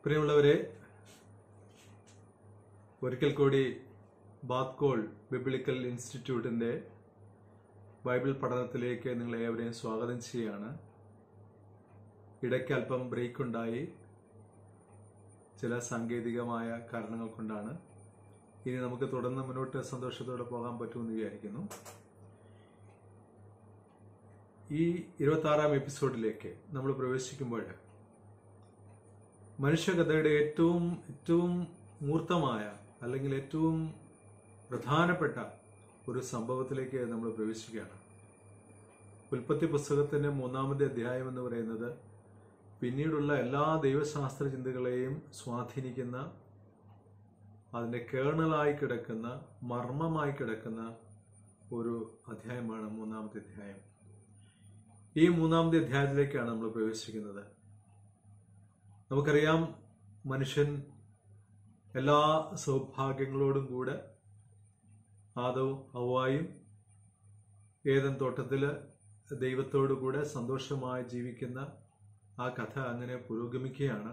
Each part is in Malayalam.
പ്രിയമുള്ളവരെ ഒരിക്കൽ കൂടി ബാത്കോൾ ബിബിളിക്കൽ ഇൻസ്റ്റിറ്റ്യൂട്ടിൻ്റെ ബൈബിൾ പഠനത്തിലേക്ക് നിങ്ങളെ ഏവരെയും സ്വാഗതം ചെയ്യുകയാണ് ഇടയ്ക്ക് അല്പം ബ്രേക്ക് ഉണ്ടായി ചില സാങ്കേതികമായ കാരണങ്ങൾ കൊണ്ടാണ് ഇനി നമുക്ക് തുടർന്ന് മുന്നോട്ട് സന്തോഷത്തോടെ പോകാൻ പറ്റുമെന്ന് വിചാരിക്കുന്നു ഈ ഇരുപത്തി ആറാം എപ്പിസോഡിലേക്ക് നമ്മൾ പ്രവേശിക്കുമ്പോൾ മനുഷ്യകഥയുടെ ഏറ്റവും ഏറ്റവും മൂർത്തമായ അല്ലെങ്കിൽ ഏറ്റവും പ്രധാനപ്പെട്ട ഒരു സംഭവത്തിലേക്ക് നമ്മൾ പ്രവേശിക്കുകയാണ് ഉൽപ്പത്തി പുസ്തകത്തിന്റെ മൂന്നാമത്തെ അധ്യായം എന്ന് പറയുന്നത് പിന്നീടുള്ള എല്ലാ ദൈവശാസ്ത്ര ചിന്തകളെയും സ്വാധീനിക്കുന്ന അതിൻ്റെ കേണലായി കിടക്കുന്ന മർമ്മമായി കിടക്കുന്ന ഒരു അധ്യായമാണ് മൂന്നാമത്തെ അധ്യായം ഈ മൂന്നാമത്തെ അധ്യായത്തിലേക്കാണ് നമ്മൾ പ്രവേശിക്കുന്നത് നമുക്കറിയാം മനുഷ്യൻ എല്ലാ സൗഭാഗ്യങ്ങളോടും കൂടെ ആദവും ഹവായും ഏതൻ തോട്ടത്തിൽ ദൈവത്തോടു കൂടെ സന്തോഷമായി ജീവിക്കുന്ന ആ കഥ അങ്ങനെ പുരോഗമിക്കുകയാണ്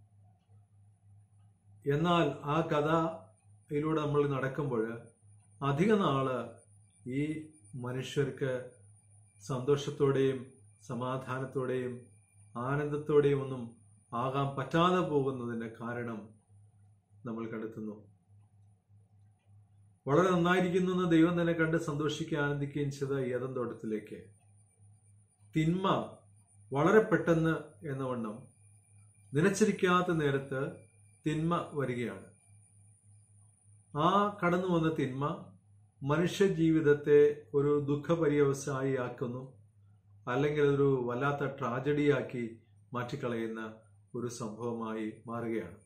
എന്നാൽ ആ കഥയിലൂടെ നമ്മൾ നടക്കുമ്പോൾ അധിക നാള് ഈ മനുഷ്യർക്ക് സന്തോഷത്തോടെയും സമാധാനത്തോടെയും ആനന്ദത്തോടെയും ഒന്നും ആകാൻ പറ്റാതെ പോകുന്നതിന്റെ കാരണം നമ്മൾ കണ്ടെത്തുന്നു വളരെ നന്നായിരിക്കുന്നു എന്ന് ദൈവം തന്നെ കണ്ട് സന്തോഷിക്കുകയും ആനന്ദിക്കുകയും ചെയ്ത ഏതൻ തോട്ടത്തിലേക്ക് തിന്മ വളരെ പെട്ടെന്ന് എന്ന വണ്ണം നനച്ചിരിക്കാത്ത നേരത്ത് തിന്മ വരികയാണ് ആ കടന്നു വന്ന തിന്മ മനുഷ്യ ജീവിതത്തെ ഒരു ദുഃഖപര്യവസായിയാക്കുന്നു അല്ലെങ്കിൽ ഒരു വല്ലാത്ത ട്രാജഡിയാക്കി മാറ്റിക്കളയുന്ന ഒരു സംഭവമായി മാറുകയാണ്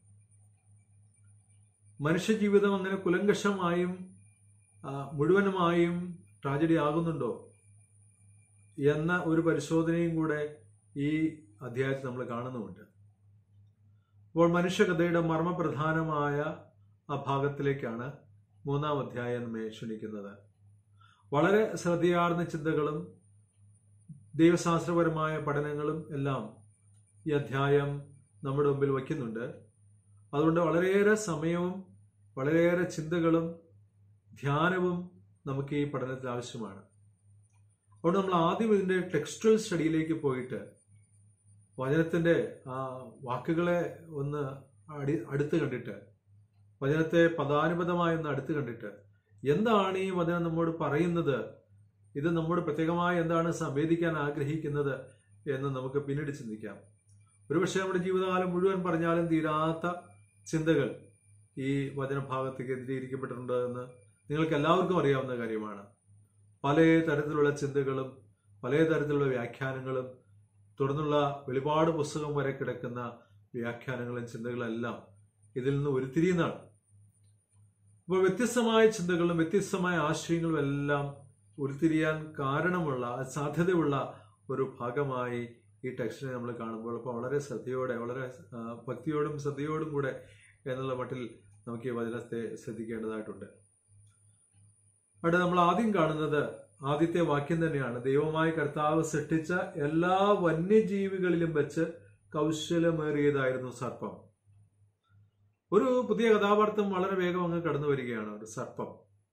മനുഷ്യജീവിതം അങ്ങനെ കുലങ്കഷമായും മുഴുവനുമായും ട്രാജഡി ആകുന്നുണ്ടോ എന്ന ഒരു പരിശോധനയും കൂടെ ഈ അധ്യായത്തിൽ നമ്മൾ കാണുന്നുമുണ്ട് അപ്പോൾ മനുഷ്യകഥയുടെ മർമ്മപ്രധാനമായ ആ ഭാഗത്തിലേക്കാണ് മൂന്നാം അധ്യായം നമ്മെ ക്ഷണിക്കുന്നത് വളരെ ശ്രദ്ധയാർന്ന ചിന്തകളും ദൈവശാസ്ത്രപരമായ പഠനങ്ങളും എല്ലാം ഈ അധ്യായം നമ്മുടെ മുമ്പിൽ വയ്ക്കുന്നുണ്ട് അതുകൊണ്ട് വളരെയേറെ സമയവും വളരെയേറെ ചിന്തകളും ധ്യാനവും നമുക്ക് ഈ പഠനത്തിൽ ആവശ്യമാണ് അതുകൊണ്ട് നമ്മൾ ആദ്യം ഇതിന്റെ ടെക്സ്റ്റൽ സ്റ്റഡിയിലേക്ക് പോയിട്ട് വചനത്തിന്റെ ആ വാക്കുകളെ ഒന്ന് അടി അടുത്ത് കണ്ടിട്ട് വചനത്തെ പദാനുപദമായി ഒന്ന് അടുത്ത് കണ്ടിട്ട് എന്താണ് ഈ വചനം നമ്മോട് പറയുന്നത് ഇത് നമ്മോട് പ്രത്യേകമായി എന്താണ് സംവേദിക്കാൻ ആഗ്രഹിക്കുന്നത് എന്ന് നമുക്ക് പിന്നീട് ചിന്തിക്കാം ഒരുപക്ഷെ നമ്മുടെ ജീവിതകാലം മുഴുവൻ പറഞ്ഞാലും തീരാത്ത ചിന്തകൾ ഈ വചനഭാഗത്തേക്ക് എതിരിയിരിക്കപ്പെട്ടിട്ടുണ്ട് എന്ന് നിങ്ങൾക്ക് എല്ലാവർക്കും അറിയാവുന്ന കാര്യമാണ് പല തരത്തിലുള്ള ചിന്തകളും പല തരത്തിലുള്ള വ്യാഖ്യാനങ്ങളും തുടർന്നുള്ള വെളിപാട് പുസ്തകം വരെ കിടക്കുന്ന വ്യാഖ്യാനങ്ങളും ചിന്തകളെല്ലാം ഇതിൽ നിന്ന് ഉരുത്തിരിയുന്നതാണ് അപ്പോൾ വ്യത്യസ്തമായ ചിന്തകളും വ്യത്യസ്തമായ ആശയങ്ങളും എല്ലാം ഉരുത്തിരിയാൻ കാരണമുള്ള സാധ്യതയുള്ള ഒരു ഭാഗമായി ഈ ടെക്സ്റ്റിനെ നമ്മൾ കാണുമ്പോൾ അപ്പോൾ വളരെ ശ്രദ്ധയോടെ വളരെ ഭക്തിയോടും ശ്രദ്ധയോടും കൂടെ എന്നുള്ള മട്ടിൽ നമുക്ക് ഈ വചനത്തെ ശ്രദ്ധിക്കേണ്ടതായിട്ടുണ്ട് അവിടെ നമ്മൾ ആദ്യം കാണുന്നത് ആദ്യത്തെ വാക്യം തന്നെയാണ് ദൈവമായ കർത്താവ് സൃഷ്ടിച്ച എല്ലാ വന്യജീവികളിലും വെച്ച് കൗശലമേറിയതായിരുന്നു സർപ്പം ഒരു പുതിയ കഥാപാർത്ഥം വളരെ വേഗം അങ്ങ് കടന്നു വരികയാണ് ഒരു സർപ്പം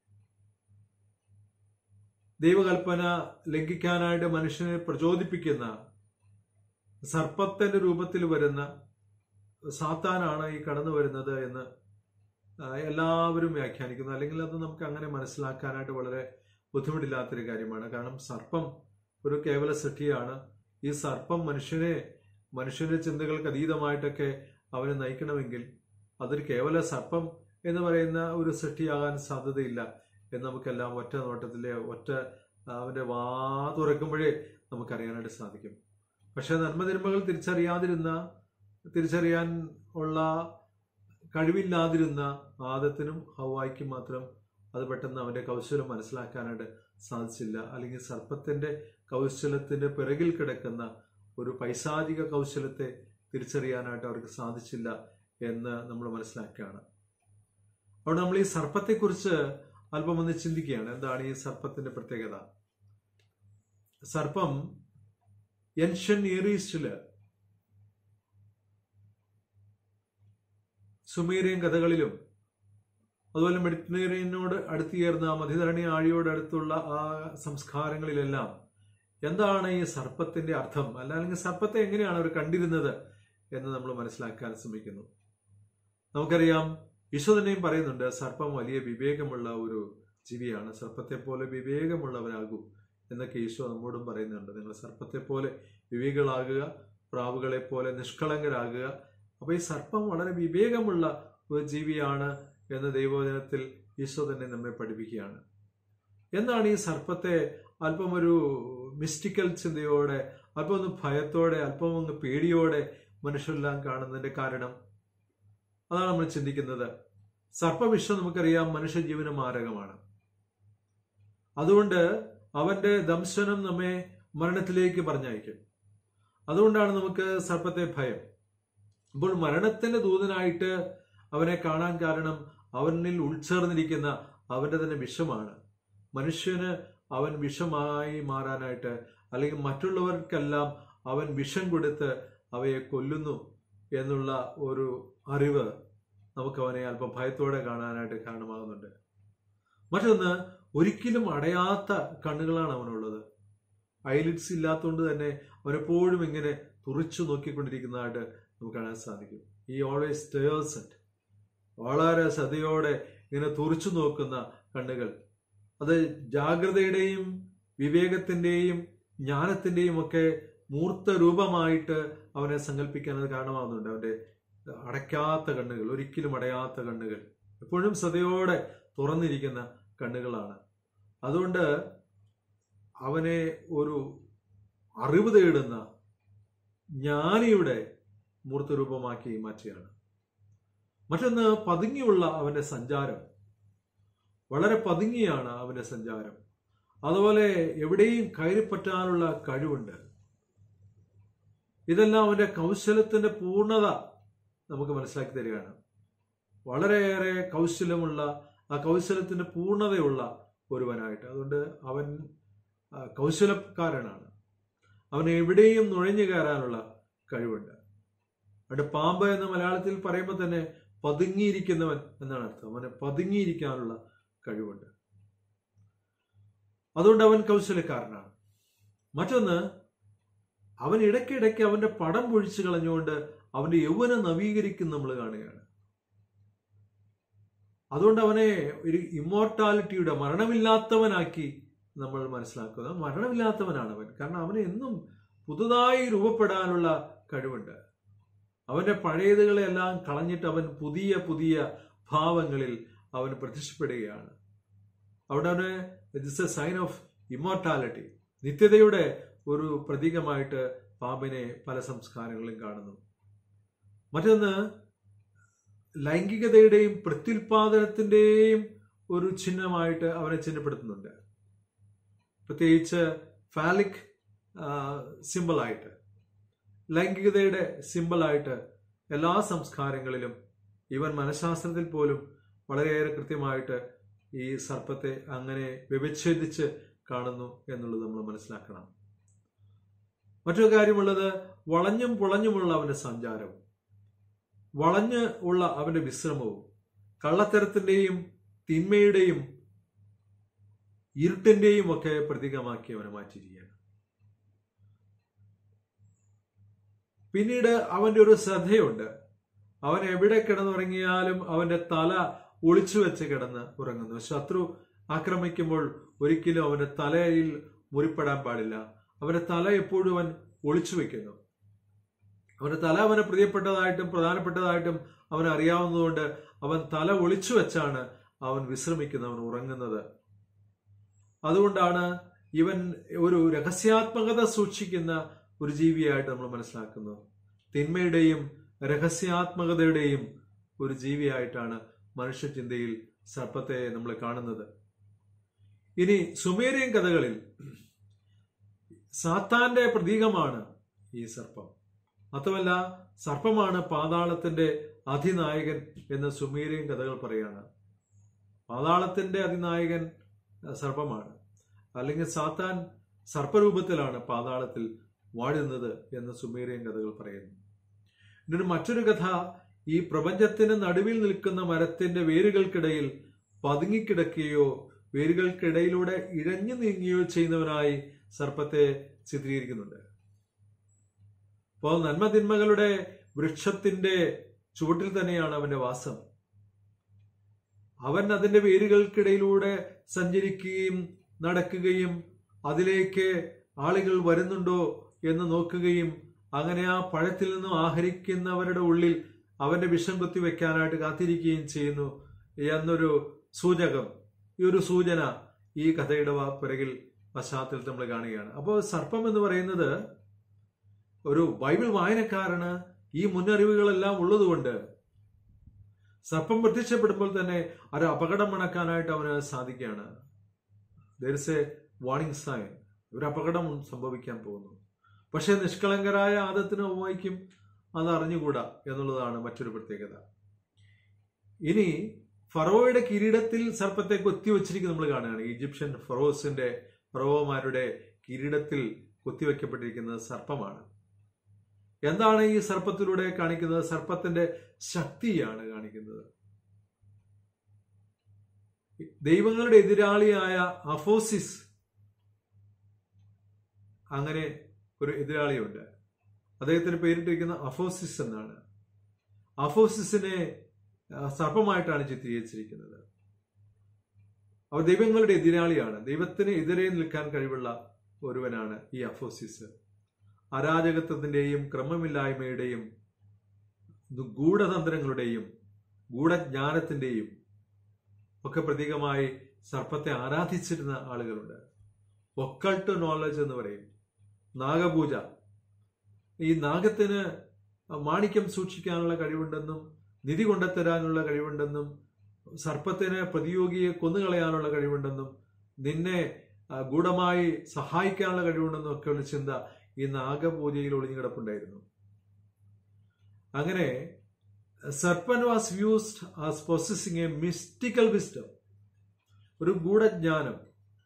ദൈവകൽപ്പന ലംഘിക്കാനായിട്ട് മനുഷ്യനെ പ്രചോദിപ്പിക്കുന്ന സർപ്പത്തിന്റെ രൂപത്തിൽ വരുന്ന സാത്താനാണ് ഈ കടന്നു വരുന്നത് എന്ന് എല്ലാവരും വ്യാഖ്യാനിക്കുന്നു അല്ലെങ്കിൽ അത് നമുക്ക് അങ്ങനെ മനസ്സിലാക്കാനായിട്ട് വളരെ ബുദ്ധിമുട്ടില്ലാത്തൊരു കാര്യമാണ് കാരണം സർപ്പം ഒരു കേവല സൃഷ്ടിയാണ് ഈ സർപ്പം മനുഷ്യനെ മനുഷ്യന്റെ ചിന്തകൾക്ക് അതീതമായിട്ടൊക്കെ അവനെ നയിക്കണമെങ്കിൽ അതൊരു കേവല സർപ്പം എന്ന് പറയുന്ന ഒരു സൃഷ്ടിയാകാൻ സാധ്യതയില്ല എന്ന് നമുക്കെല്ലാം ഒറ്റ നോട്ടത്തിലെ ഒറ്റ അവന്റെ വാ തുറക്കുമ്പോഴേ നമുക്കറിയാനായിട്ട് സാധിക്കും പക്ഷെ നന്മതിന്മകൾ തിരിച്ചറിയാതിരുന്ന തിരിച്ചറിയാൻ ഉള്ള കഴിവില്ലാതിരുന്ന ആദത്തിനും ഹവായിക്കും മാത്രം അത് പെട്ടെന്ന് അവന്റെ കൗശലം മനസ്സിലാക്കാനായിട്ട് സാധിച്ചില്ല അല്ലെങ്കിൽ സർപ്പത്തിന്റെ കൗശലത്തിന്റെ പിറകിൽ കിടക്കുന്ന ഒരു പൈശാചിക കൗശലത്തെ തിരിച്ചറിയാനായിട്ട് അവർക്ക് സാധിച്ചില്ല എന്ന് നമ്മൾ മനസ്സിലാക്കുകയാണ് അവിടെ നമ്മൾ ഈ സർപ്പത്തെക്കുറിച്ച് അല്പം ഒന്ന് ചിന്തിക്കുകയാണ് എന്താണ് ഈ സർപ്പത്തിന്റെ പ്രത്യേകത സർപ്പം എൻഷ്യൻ നിയർ ഈസ്റ്റില് സുമേറിയൻ കഥകളിലും അതുപോലെ മെഡിറ്ററേനിയനോട് അടുത്ത് ചേർന്ന മധ്യധരണി ആഴിയോട് അടുത്തുള്ള ആ സംസ്കാരങ്ങളിലെല്ലാം എന്താണ് ഈ സർപ്പത്തിന്റെ അർത്ഥം അല്ലെങ്കിൽ സർപ്പത്തെ എങ്ങനെയാണ് അവർ കണ്ടിരുന്നത് എന്ന് നമ്മൾ മനസ്സിലാക്കാൻ ശ്രമിക്കുന്നു നമുക്കറിയാം ഈശോ തന്നെയും പറയുന്നുണ്ട് സർപ്പം വലിയ വിവേകമുള്ള ഒരു ജീവിയാണ് സർപ്പത്തെ പോലെ വിവേകമുള്ളവരാകൂ എന്നൊക്കെ ഈശോ നമ്മോടും പറയുന്നുണ്ട് നിങ്ങൾ സർപ്പത്തെ പോലെ വിവേകളാകുക പ്രാവുകളെ പോലെ നിഷ്കളങ്കരാകുക അപ്പൊ ഈ സർപ്പം വളരെ വിവേകമുള്ള ഒരു ജീവിയാണ് എന്ന് ദൈവവചനത്തിൽ ഈശോ തന്നെ നമ്മെ പഠിപ്പിക്കുകയാണ് എന്താണ് ഈ സർപ്പത്തെ അല്പം ഒരു മിസ്റ്റിക്കൽ ചിന്തയോടെ അല്പം ഒന്ന് ഭയത്തോടെ അല്പം ഒന്ന് പേടിയോടെ മനുഷ്യരെല്ലാം കാണുന്നതിന്റെ കാരണം അതാണ് നമ്മൾ ചിന്തിക്കുന്നത് സർപ്പവിഷം നമുക്കറിയാം മനുഷ്യജീവന് മാരകമാണ് അതുകൊണ്ട് അവന്റെ ദംശനം നമ്മെ മരണത്തിലേക്ക് പറഞ്ഞയക്കും അതുകൊണ്ടാണ് നമുക്ക് സർപ്പത്തെ ഭയം അപ്പോൾ മരണത്തിന്റെ ദൂതനായിട്ട് അവനെ കാണാൻ കാരണം അവനിൽ ഉൾച്ചേർന്നിരിക്കുന്ന അവന്റെ തന്നെ വിഷമാണ് മനുഷ്യന് അവൻ വിഷമായി മാറാനായിട്ട് അല്ലെങ്കിൽ മറ്റുള്ളവർക്കെല്ലാം അവൻ വിഷം കൊടുത്ത് അവയെ കൊല്ലുന്നു എന്നുള്ള ഒരു അറിവ് നമുക്ക് അവനെ അല്പം ഭയത്തോടെ കാണാനായിട്ട് കാരണമാകുന്നുണ്ട് മറ്റൊന്ന് ഒരിക്കലും അടയാത്ത കണ്ണുകളാണ് അവനുള്ളത് ഐലിറ്റ്സ് ഇല്ലാത്തതുകൊണ്ട് തന്നെ അവനെപ്പോഴും ഇങ്ങനെ തുറിച്ചു നോക്കിക്കൊണ്ടിരിക്കുന്നതായിട്ട് നമുക്ക് കാണാൻ സാധിക്കും ഈ ഓൾവേസ് സ്റ്റേഴ്സ് ഇറ്റ് വളരെ ശ്രദ്ധയോടെ ഇങ്ങനെ തുറിച്ചു നോക്കുന്ന കണ്ണുകൾ അത് ജാഗ്രതയുടെയും വിവേകത്തിന്റെയും ജ്ഞാനത്തിന്റെയും ഒക്കെ മൂർത്ത രൂപമായിട്ട് അവനെ സങ്കല്പിക്കാൻ അത് കാരണമാകുന്നുണ്ട് അവന്റെ അടയ്ക്കാത്ത കണ്ണുകൾ ഒരിക്കലും അടയാത്ത കണ്ണുകൾ എപ്പോഴും ശ്രദ്ധയോടെ തുറന്നിരിക്കുന്ന കണ്ണുകളാണ് അതുകൊണ്ട് അവനെ ഒരു അറിവ് തേടുന്ന ജ്ഞാനിയുടെ മൂർത്തരൂപമാക്കി മാറ്റുകയാണ് മറ്റൊന്ന് പതുങ്ങിയുള്ള അവന്റെ സഞ്ചാരം വളരെ പതുങ്ങിയാണ് അവന്റെ സഞ്ചാരം അതുപോലെ എവിടെയും കയറിപ്പറ്റാനുള്ള കഴിവുണ്ട് ഇതെല്ലാം അവന്റെ കൗശലത്തിന്റെ പൂർണ്ണത നമുക്ക് മനസ്സിലാക്കി തരികയാണ് വളരെയേറെ കൗശലമുള്ള ആ കൗശലത്തിന്റെ പൂർണ്ണതയുള്ള ഒരുവനായിട്ട് അതുകൊണ്ട് അവൻ കൗശലക്കാരനാണ് അവൻ എവിടെയും നുഴഞ്ഞു കയറാനുള്ള കഴിവുണ്ട് അവിടെ പാമ്പ് എന്ന് മലയാളത്തിൽ പറയുമ്പോൾ തന്നെ പതുങ്ങിയിരിക്കുന്നവൻ എന്നാണ് അർത്ഥം അവന് പതുങ്ങിയിരിക്കാനുള്ള കഴിവുണ്ട് അതുകൊണ്ട് അവൻ കൗശലക്കാരനാണ് മറ്റൊന്ന് അവൻ ഇടയ്ക്കിടയ്ക്ക് അവന്റെ പടം പൊഴിച്ചു കളഞ്ഞുകൊണ്ട് അവന്റെ യൗവനം നവീകരിക്കും നമ്മൾ കാണുകയാണ് അതുകൊണ്ട് അവനെ ഒരു ഇമ്മോർട്ടാലിറ്റിയുടെ മരണമില്ലാത്തവനാക്കി നമ്മൾ മനസ്സിലാക്കുക മരണമില്ലാത്തവനാണ് അവൻ കാരണം അവന് എന്നും പുതുതായി രൂപപ്പെടാനുള്ള കഴിവുണ്ട് അവന്റെ പഴയതുകളെല്ലാം കളഞ്ഞിട്ട് അവൻ പുതിയ പുതിയ ഭാവങ്ങളിൽ അവൻ പ്രത്യക്ഷപ്പെടുകയാണ് അവിടെ അവന് it's a sign of immortality നിത്യതയുടെ ഒരു പ്രതീകമായിട്ട് പാമ്പിനെ പല സംസ്കാരങ്ങളിലും കാണുന്നു മറ്റൊന്ന് ലൈംഗികതയുടെയും പ്രത്യുൽപാദനത്തിന്റെയും ഒരു ചിഹ്നമായിട്ട് അവനെ ചിഹ്നപ്പെടുത്തുന്നുണ്ട് പ്രത്യേകിച്ച് ഫാലിക് സിമ്പിളായിട്ട് ലൈംഗികതയുടെ സിമ്പിളായിട്ട് എല്ലാ സംസ്കാരങ്ങളിലും ഈവൻ മനഃശാസ്ത്രത്തിൽ പോലും വളരെയേറെ കൃത്യമായിട്ട് ഈ സർപ്പത്തെ അങ്ങനെ വ്യവച്ഛേദിച്ച് കാണുന്നു എന്നുള്ളത് നമ്മൾ മനസ്സിലാക്കണം മറ്റൊരു കാര്യമുള്ളത് വളഞ്ഞും പുളഞ്ഞുമുള്ള അവന്റെ സഞ്ചാരവും വളഞ്ഞ് ഉള്ള അവന്റെ വിശ്രമവും കള്ളത്തരത്തിന്റെയും തിന്മയുടെയും ഇരുട്ടിന്റെയും ഒക്കെ പ്രതീകമാക്കി അവനെ മാറ്റിയിരിക്കുകയാണ് പിന്നീട് അവന്റെ ഒരു ശ്രദ്ധയുണ്ട് അവൻ എവിടെ കിടന്നുറങ്ങിയാലും അവന്റെ തല ഒളിച്ചു വെച്ച് കിടന്ന് ഉറങ്ങുന്നു ശത്രു ആക്രമിക്കുമ്പോൾ ഒരിക്കലും അവന്റെ തലയിൽ മുറിപ്പെടാൻ പാടില്ല അവന്റെ തല എപ്പോഴും അവൻ ഒളിച്ചു വെക്കുന്നു അവന്റെ തല അവന് പ്രിയപ്പെട്ടതായിട്ടും പ്രധാനപ്പെട്ടതായിട്ടും അവൻ അറിയാവുന്നതുകൊണ്ട് അവൻ തല ഒളിച്ചു വെച്ചാണ് അവൻ വിശ്രമിക്കുന്നത് അവൻ ഉറങ്ങുന്നത് അതുകൊണ്ടാണ് ഇവൻ ഒരു രഹസ്യാത്മകത സൂക്ഷിക്കുന്ന ഒരു ജീവിയായിട്ട് നമ്മൾ മനസ്സിലാക്കുന്നത് തിന്മയുടെയും രഹസ്യാത്മകതയുടെയും ഒരു ജീവിയായിട്ടാണ് മനുഷ്യചിന്തയിൽ സർപ്പത്തെ നമ്മൾ കാണുന്നത് ഇനി സുമേറിയൻ കഥകളിൽ സാത്താന്റെ പ്രതീകമാണ് ഈ സർപ്പം മാത്രമല്ല സർപ്പമാണ് പാതാളത്തിന്റെ അധിനായകൻ എന്ന് സുമേറിയൻ കഥകൾ പറയാണ് പാതാളത്തിന്റെ അധിനായകൻ സർപ്പമാണ് അല്ലെങ്കിൽ സാത്താൻ സർപ്പരൂപത്തിലാണ് പാതാളത്തിൽ വാഴുന്നത് എന്ന് സുമേറിയൻ കഥകൾ പറയുന്നു ഇതിന് മറ്റൊരു കഥ ഈ പ്രപഞ്ചത്തിന് നടുവിൽ നിൽക്കുന്ന മരത്തിന്റെ വേരുകൾക്കിടയിൽ പതുങ്ങിക്കിടക്കുകയോ വേരുകൾക്കിടയിലൂടെ ഇഴഞ്ഞു നീങ്ങുകയോ ചെയ്യുന്നവനായി സർപ്പത്തെ ചിത്രീകരിക്കുന്നുണ്ട് അപ്പോൾ നന്മതിന്മകളുടെ വൃക്ഷത്തിന്റെ ചുവട്ടിൽ തന്നെയാണ് അവന്റെ വാസം അവൻ അതിന്റെ വേരുകൾക്കിടയിലൂടെ സഞ്ചരിക്കുകയും നടക്കുകയും അതിലേക്ക് ആളുകൾ വരുന്നുണ്ടോ എന്ന് നോക്കുകയും അങ്ങനെ ആ പഴത്തിൽ നിന്നും ആഹരിക്കുന്നവരുടെ ഉള്ളിൽ അവന്റെ വിഷം കുത്തി വെക്കാനായിട്ട് കാത്തിരിക്കുകയും ചെയ്യുന്നു എന്നൊരു സൂചകം ഈ ഒരു സൂചന ഈ കഥയുടെ വ- പിറകിൽ പശ്ചാത്തലത്തിൽ നമ്മൾ കാണുകയാണ് അപ്പോൾ സർപ്പം എന്ന് പറയുന്നത് ഒരു ബൈബിൾ വായനക്കാരന് ഈ മുന്നറിവുകളെല്ലാം ഉള്ളതുകൊണ്ട് സർപ്പം പ്രത്യക്ഷപ്പെടുമ്പോൾ തന്നെ ഒരു അപകടം മണക്കാനായിട്ട് അവന് സാധിക്കുകയാണ് there is a warning sign ഒരു അപകടം സംഭവിക്കാൻ പോകുന്നു പക്ഷെ നിഷ്കളങ്കരായ ആദത്തിന് ഉമ്മയ്ക്കും അത് അറിഞ്ഞുകൂടാ എന്നുള്ളതാണ് മറ്റൊരു പ്രത്യേകത ഇനി ഫറോയുടെ കിരീടത്തിൽ സർപ്പത്തെ കൊത്തിവെച്ചിരിക്കുന്നത് നമ്മൾ കാണുകയാണ് ഈജിപ്ഷ്യൻ ഫറോസിന്റെ ഫറോമാരുടെ കിരീടത്തിൽ കൊത്തിവെക്കപ്പെട്ടിരിക്കുന്നത് സർപ്പമാണ് എന്താണ് ഈ സർപ്പത്തിലൂടെ കാണിക്കുന്നത് സർപ്പത്തിന്റെ ശക്തിയാണ് കാണിക്കുന്നത് ദൈവങ്ങളുടെ എതിരാളിയായ അഫോസിസ് അങ്ങനെ ഒരു എതിരാളിയുണ്ട് അദ്ദേഹത്തിന് പേരിട്ടിരിക്കുന്ന അഫോസിസ് എന്നാണ് അഫോസിസിനെ ആ, സർപ്പമായിട്ടാണ് ചിത്രീകരിച്ചിരിക്കുന്നത് അവർ ദൈവങ്ങളുടെ എതിരാളിയാണ് ദൈവത്തിന് എതിരെ നിൽക്കാൻ കഴിവുള്ള ഒരുവനാണ് ഈ അഫോസിസ് അരാജകത്വത്തിന്റെയും ക്രമമില്ലായ്മയുടെയും ഗൂഢതന്ത്രങ്ങളുടെയും ഗൂഢജ്ഞാനത്തിന്റെയും ഒക്കെ പ്രതീകമായി സർപ്പത്തെ ആരാധിച്ചിരുന്ന ആളുകളുണ്ട് ഒക്കൾട്ട് നോളജ് എന്ന് പറയും നാഗപൂജ ഈ നാഗത്തിന് മാണിക്യം സൂക്ഷിക്കാനുള്ള കഴിവുണ്ടെന്നും നിധി കൊണ്ടെത്തരാനുള്ള കഴിവുണ്ടെന്നും സർപ്പത്തിന് പ്രതിയോഗിയെ കൊന്നുകളയാനുള്ള കഴിവുണ്ടെന്നും നിന്നെ ആ, ഗൂഢമായി സഹായിക്കാനുള്ള കഴിവുണ്ടെന്നും ഒക്കെയുള്ള ചിന്ത ഈ നാഗപൂജയിൽ ഒളിഞ്ഞു കിടപ്പുണ്ടായിരുന്നു അങ്ങനെ serpent was used as possessing a mystical wisdom ഒരു ഗൂഢജ്ഞാനം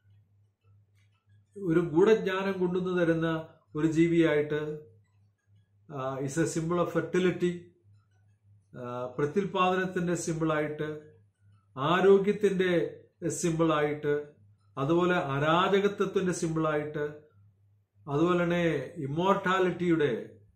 ഒരു ഗൂഢജ്ഞാനം കൊണ്ടുവന്നു തരുന്ന ഒരു ജീവിയായിട്ട് is a symbol of fertility പ്രത്യുൽപാദനത്തിന്റെ സിമ്പിളായിട്ട് ആരോഗ്യത്തിന്റെ സിമ്പിളായിട്ട് അതുപോലെ അരാജകത്വത്തിന്റെ സിമ്പിളായിട്ട് അതുപോലെ തന്നെ ഇമ്മോർട്ടാലിറ്റിയുടെ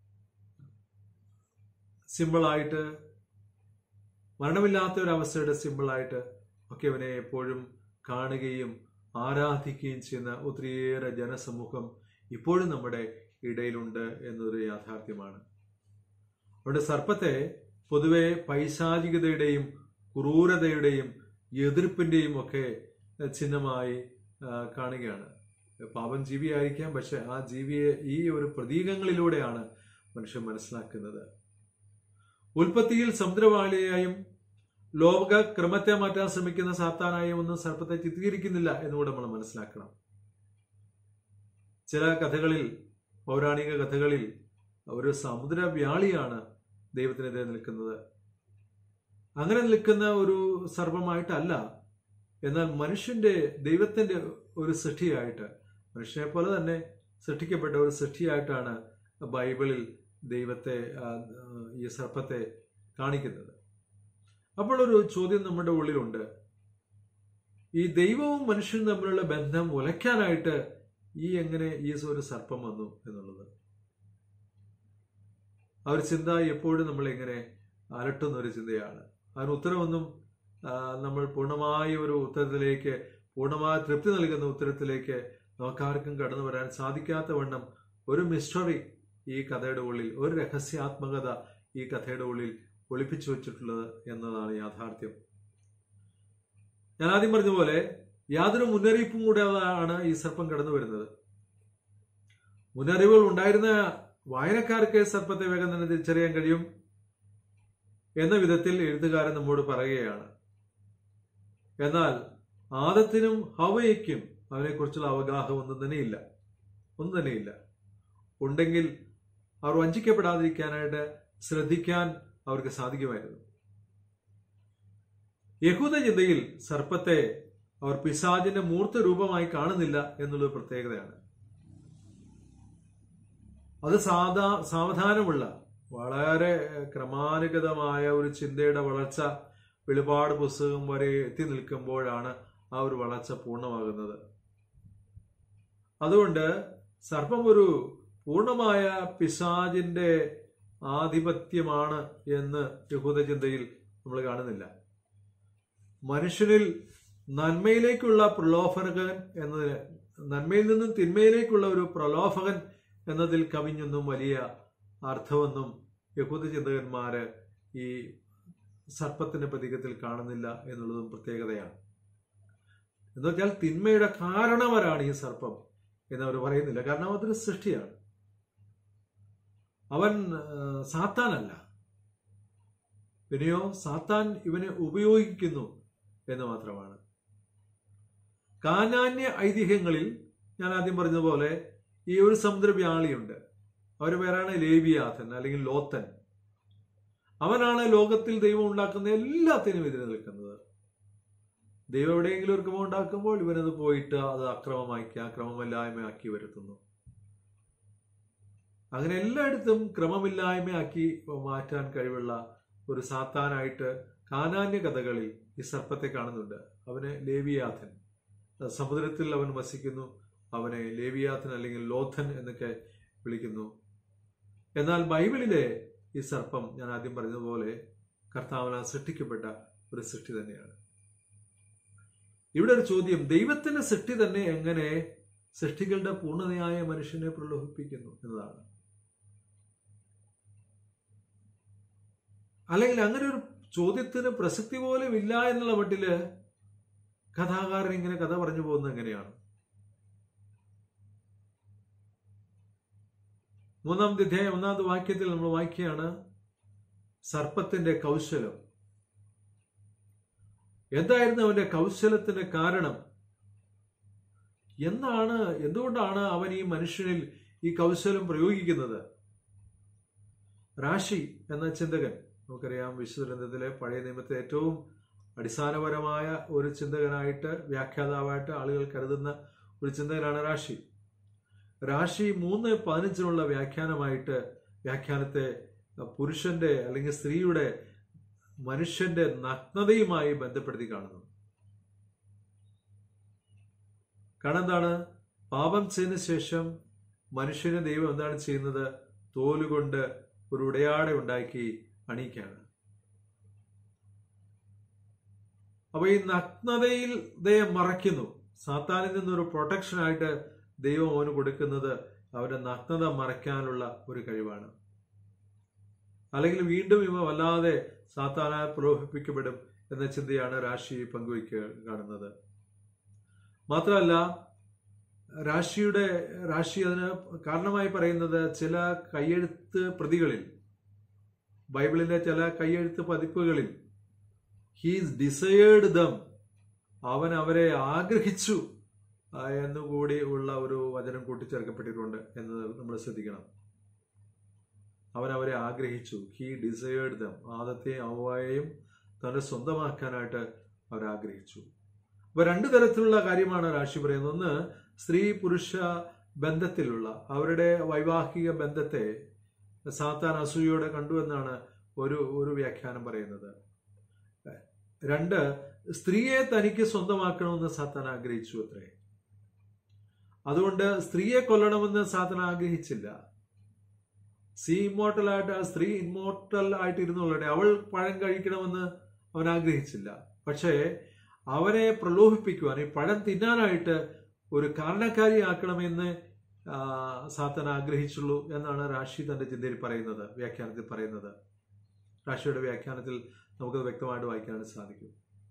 സിമ്പിളായിട്ട് മരണമില്ലാത്ത ഒരു അവസ്ഥയുടെ സിമ്പിളായിട്ട് ഒക്കെ അവനെ എപ്പോഴും കാണുകയും ആരാധിക്കുകയും ചെയ്യുന്ന ഒത്തിരിയേറെ ജനസമൂഹം ഇപ്പോഴും നമ്മുടെ ഇടയിലുണ്ട് എന്നൊരു യാഥാർത്ഥ്യമാണ് അവിടെ സർപ്പത്തെ പൊതുവെ പൈശാചികതയുടെയും ക്രൂരതയുടെയും എതിർപ്പിന്റെയും ഒക്കെ ചിഹ്നമായി ആ, കാണുകയാണ് പാപം ജീവിയായിരിക്കാം പക്ഷെ ആ ജീവിയെ ഈ ഒരു പ്രതീകങ്ങളിലൂടെയാണ് മനുഷ്യൻ മനസ്സിലാക്കുന്നത് ഉൽപ്പത്തിയിൽ സമുദ്രവാളിയായും ലോക ക്രമത്തെ മാറ്റാൻ ശ്രമിക്കുന്ന സാത്താനായും ഒന്നും സർപ്പത്തെ ചിത്രീകരിക്കുന്നില്ല എന്നുകൂടെ നമ്മൾ മനസ്സിലാക്കണം ചില കഥകളിൽ പൗരാണിക കഥകളിൽ ഒരു സമുദ്രവ്യാളിയാണ് ദൈവത്തിനെതിരെ നിൽക്കുന്നത് അങ്ങനെ നിൽക്കുന്ന ഒരു സർപ്പമായിട്ടല്ല എന്നാൽ മനുഷ്യന്റെ ദൈവത്തിന്റെ ഒരു സൃഷ്ടിയായിട്ട് മനുഷ്യനെ പോലെ തന്നെ സൃഷ്ടിക്കപ്പെട്ട ഒരു സൃഷ്ടിയായിട്ടാണ് ബൈബിളിൽ ദൈവത്തെ ആ, ആ, ഈ സർപ്പത്തെ കാണിക്കുന്നത് അപ്പോൾ ഒരു ചോദ്യം നമ്മുടെ ഉള്ളിലുണ്ട് ഈ ദൈവവും മനുഷ്യനും തമ്മിലുള്ള ബന്ധം ഉലയ്ക്കാനായിട്ട് ഈ എങ്ങനെ ഈ ഒരു സർപ്പം വന്നു എന്നുള്ളത് ആ ഒരു ചിന്ത എപ്പോഴും നമ്മൾ എങ്ങനെ അലട്ടുന്ന ഒരു ചിന്തയാണ് അതിന് ഉത്തരവൊന്നും ആ, നമ്മൾ പൂർണ്ണമായ ഒരു ഉത്തരത്തിലേക്ക് പൂർണ്ണമായ തൃപ്തി നൽകുന്ന ഉത്തരത്തിലേക്ക് നമുക്കാർക്കും കടന്നു വരാൻ സാധിക്കാത്ത വണ്ണം ഒരു മിസ്റ്ററി ഈ കഥയുടെ ഉള്ളിൽ ഒരു രഹസ്യാത്മകത ഈ കഥയുടെ ഉള്ളിൽ ഒളിപ്പിച്ചു വെച്ചിട്ടുള്ളത് എന്നതാണ് യാഥാർത്ഥ്യം ഞാൻ ആദ്യം പറഞ്ഞ പോലെ യാതൊരു മുന്നറിയിപ്പും കൂടെ ആണ് ഈ സർപ്പം കടന്നു വരുന്നത് മുന്നറിവുകൾ ഉണ്ടായിരുന്ന വായനക്കാർക്ക് സർപ്പത്തെ വേഗം തന്നെ തിരിച്ചറിയാൻ കഴിയും എന്ന വിധത്തിൽ എഴുത്തുകാരൻ നമ്മോട് പറയുകയാണ് എന്നാൽ ആദത്തിനും ഹവയ്ക്കും അവനെക്കുറിച്ചുള്ള അവഗാഹം ഒന്നും തന്നെയില്ല ഒന്നും തന്നെയില്ല ഉണ്ടെങ്കിൽ അവർ വഞ്ചിക്കപ്പെടാതിരിക്കാനായിട്ട് ശ്രദ്ധിക്കാൻ അവർക്ക് സാധിക്കുമായിരുന്നു യഹൂദ ചിന്തയിൽ സർപ്പത്തെ അവർ പിശാചിന്റെ മൂർത്ത രൂപമായി കാണുന്നില്ല എന്നുള്ളത് പ്രത്യേകതയാണ് അത് സാധാ സാവധാനമുള്ള വളരെ ക്രമാനുഗതമായ ഒരു ചിന്തയുടെ വളർച്ച വെളിപാട് പുസ്തകം വരെ എത്തി നിൽക്കുമ്പോഴാണ് ആ ഒരു വളർച്ച പൂർണ്ണമാകുന്നത് അതുകൊണ്ട് സർപ്പം ഒരു പൂർണ്ണമായ പിശാചിന്റെ ആധിപത്യമാണ് എന്ന് യഹൂദ ചിന്തയിൽ നമ്മൾ കാണുന്നില്ല മനുഷ്യനിൽ നന്മയിലേക്കുള്ള പ്രലോഭനകൻ എന്നതിന് നന്മയിൽ നിന്നും തിന്മയിലേക്കുള്ള ഒരു പ്രലോഭകൻ എന്നതിൽ കവിഞ്ഞൊന്നും വലിയ അർത്ഥമൊന്നും യഹൂദ ചിന്തകന്മാര് ഈ സർപ്പത്തിന്റെ പ്രതീകത്തിൽ കാണുന്നില്ല എന്നുള്ളതും പ്രത്യേകതയാണ് എന്ന് വെച്ചാൽ തിന്മയുടെ കാരണവരാണ് ഈ സർപ്പം എന്നവർ പറയുന്നില്ല കാരണം അതൊരു സൃഷ്ടിയാണ് അവൻ ആ, സാത്താനല്ല പിന്നെയോ സാത്താൻ ഇവനെ ഉപയോഗിക്കുന്നു എന്ന് മാത്രമാണ് കാനാന്യ ഐതിഹ്യങ്ങളിൽ ഞാൻ ആദ്യം പറഞ്ഞതുപോലെ ഈ ഒരു സമുദ്രവ്യാളിയുണ്ട് അവരുടെ പേരാണ് ലേവിയാഥൻ അല്ലെങ്കിൽ ലോത്തൻ അവനാണ് ലോകത്തിൽ ദൈവം ഉണ്ടാക്കുന്ന എല്ലാത്തിനും എതിരെ നിൽക്കുന്നത് ദൈവം എവിടെയെങ്കിലും ഒരു ക്രമം ഉണ്ടാക്കുമ്പോൾ ഇവനത് പോയിട്ട് അത് അക്രമമാക്കി ആ ക്രമമില്ലായ്മയാക്കി വരുത്തുന്നു അങ്ങനെ എല്ലായിടത്തും ക്രമമില്ലായ്മയാക്കി മാറ്റാൻ കഴിവുള്ള ഒരു സാത്താനായിട്ട് കാനാന്യ കഥകളിൽ ഈ സർപ്പത്തെ കാണുന്നുണ്ട് അവന് ലേവിയാഥൻ സമുദ്രത്തിൽ അവൻ വസിക്കുന്നു അവനെ ലേവിയാഥൻ അല്ലെങ്കിൽ ലോഥൻ എന്നൊക്കെ വിളിക്കുന്നു എന്നാൽ ബൈബിളിലെ ഈ സർപ്പം ഞാൻ ആദ്യം പറഞ്ഞതുപോലെ കർത്താവിനാൽ സൃഷ്ടിക്കപ്പെട്ട ഒരു സൃഷ്ടി തന്നെയാണ് ഇവിടെ ഒരു ചോദ്യം ദൈവത്തിന്റെ സൃഷ്ടി തന്നെ എങ്ങനെ സൃഷ്ടികളുടെ പൂർണ്ണതയായ മനുഷ്യനെ പ്രലോഭിപ്പിക്കുന്നു എന്നതാണ് അല്ലെങ്കിൽ അങ്ങനെ ഒരു ചോദ്യത്തിന് പ്രസക്തി പോലും ഇല്ല എന്നുള്ള മട്ടില് കഥാകാരൻ ഇങ്ങനെ കഥ പറഞ്ഞു പോകുന്നത് എങ്ങനെയാണ് മൂന്നാമത്തെ അധ്യായം ഒന്നാമത്തെ വാക്യത്തിൽ നമ്മൾ വായിക്കുകയാണ് സർപ്പത്തിന്റെ കൗശലം എന്തായിരുന്നു അവന്റെ കൗശലത്തിന്റെ കാരണം എന്താണ് എന്തുകൊണ്ടാണ് അവൻ ഈ മനുഷ്യനിൽ ഈ കൗശലം പ്രയോഗിക്കുന്നത് റാഷി എന്ന ചിന്തകൻ നമുക്കറിയാം വിശുദ്ധഗ്രന്ഥത്തിലെ പഴയ നിയമത്തെ ഏറ്റവും അടിസ്ഥാനപരമായ ഒരു ചിന്തകനായിട്ട് വ്യാഖ്യാതാവായിട്ട് ആളുകൾ കരുതുന്ന ഒരു ചിന്തകനാണ് റാഷി റാഷി മൂന്ന് പതിനഞ്ചിനുള്ള വ്യാഖ്യാനമായിട്ട് വ്യാഖ്യാനത്തെ പുരുഷന്റെ അല്ലെങ്കിൽ സ്ത്രീയുടെ മനുഷ്യന്റെ നഗ്നതയുമായി ബന്ധപ്പെടുത്തി കാണുന്നു കാരണം എന്താണ് പാപം ചെയ്തതിനു ശേഷം മനുഷ്യന് ദൈവം എന്താണ് ചെയ്യുന്നത് തോലുകൊണ്ട് ഒരു ഉടയാട ഉണ്ടാക്കി അണിയിക്കാണ് അപ്പൊ ഈ നഗ്നതയിൽ ദൈവം മറയ്ക്കുന്നു സാത്താനിൽ നിന്നൊരു പ്രൊട്ടക്ഷൻ ആയിട്ട് ദൈവം അവന് കൊടുക്കുന്നത് അവന്റെ നഗ്നത മറയ്ക്കാനുള്ള ഒരു കഴിവാണ് അല്ലെങ്കിൽ വീണ്ടും ഇവ വല്ലാതെ സാത്താനാൽ പ്രലോഭിപ്പിക്കപ്പെടും എന്ന ചിന്തയാണ് രാശി പങ്കുവയ്ക്കുക കാണുന്നത് മാത്രമല്ല രാശിയുടെ രാശി അതിന് കാരണമായി പറയുന്നത് ചില കയ്യെഴുത്ത് പ്രതികളിൽ ബൈബിളിലെ ചില കയ്യെഴുത്ത് പതിപ്പുകളിൽ ഹീസ് ഡിസയേർഡ് ദം അവൻ അവരെ ആഗ്രഹിച്ചു ആ, എന്നുകൂടി ഉള്ള ഒരു വചനം കൂട്ടിച്ചേർക്കപ്പെട്ടിട്ടുണ്ട് എന്ന് നമ്മൾ ശ്രദ്ധിക്കണം അവൻ അവരെ ആഗ്രഹിച്ചു ഹീ ഡിസയേർഡ് ദം ആദത്തെയും അവയെയും തന്നെ സ്വന്തമാക്കാനായിട്ട് അവർ ആഗ്രഹിച്ചു അപ്പൊ രണ്ടു തരത്തിലുള്ള കാര്യമാണ് രാശി പറയുന്നത് ഒന്ന് സ്ത്രീ പുരുഷ ബന്ധത്തിലുള്ള അവരുടെ വൈവാഹിക ബന്ധത്തെ സാത്താൻ അസൂയോടെ കണ്ടു എന്നാണ് ഒരു ഒരു വ്യാഖ്യാനം പറയുന്നത് രണ്ട് സ്ത്രീയെ തനിക്ക് സ്വന്തമാക്കണമെന്ന് സാത്താൻ ആഗ്രഹിച്ചു അത്രേ അതുകൊണ്ട് സ്ത്രീയെ കൊല്ലണമെന്ന് സാത്താൻ ആഗ്രഹിച്ചില്ല സി ഇമ്മോർട്ടൽ ആയിട്ട് ആ സ്ത്രീ ഇമ്മോർട്ടൽ ആയിട്ട് ഇരുന്നുള്ളടെ അവൾ പഴം കഴിക്കണമെന്ന് അവൻ ആഗ്രഹിച്ചില്ല പക്ഷേ അവനെ പ്രലോഭിപ്പിക്കുവാൻ ഈ പഴം തിന്നാനായിട്ട് ഒരു കാരണക്കാരിയാക്കണമെന്ന് ആ, സാത്താൻ ആഗ്രഹിച്ചുള്ളൂ എന്നാണ് രാശി തന്റെ ചിന്തയിൽ പറയുന്നത് വ്യാഖ്യാനത്തിൽ പറയുന്നത് രാശിയുടെ വ്യാഖ്യാനത്തിൽ നമുക്കത് വ്യക്തമായിട്ട് വായിക്കാൻ സാധിക്കും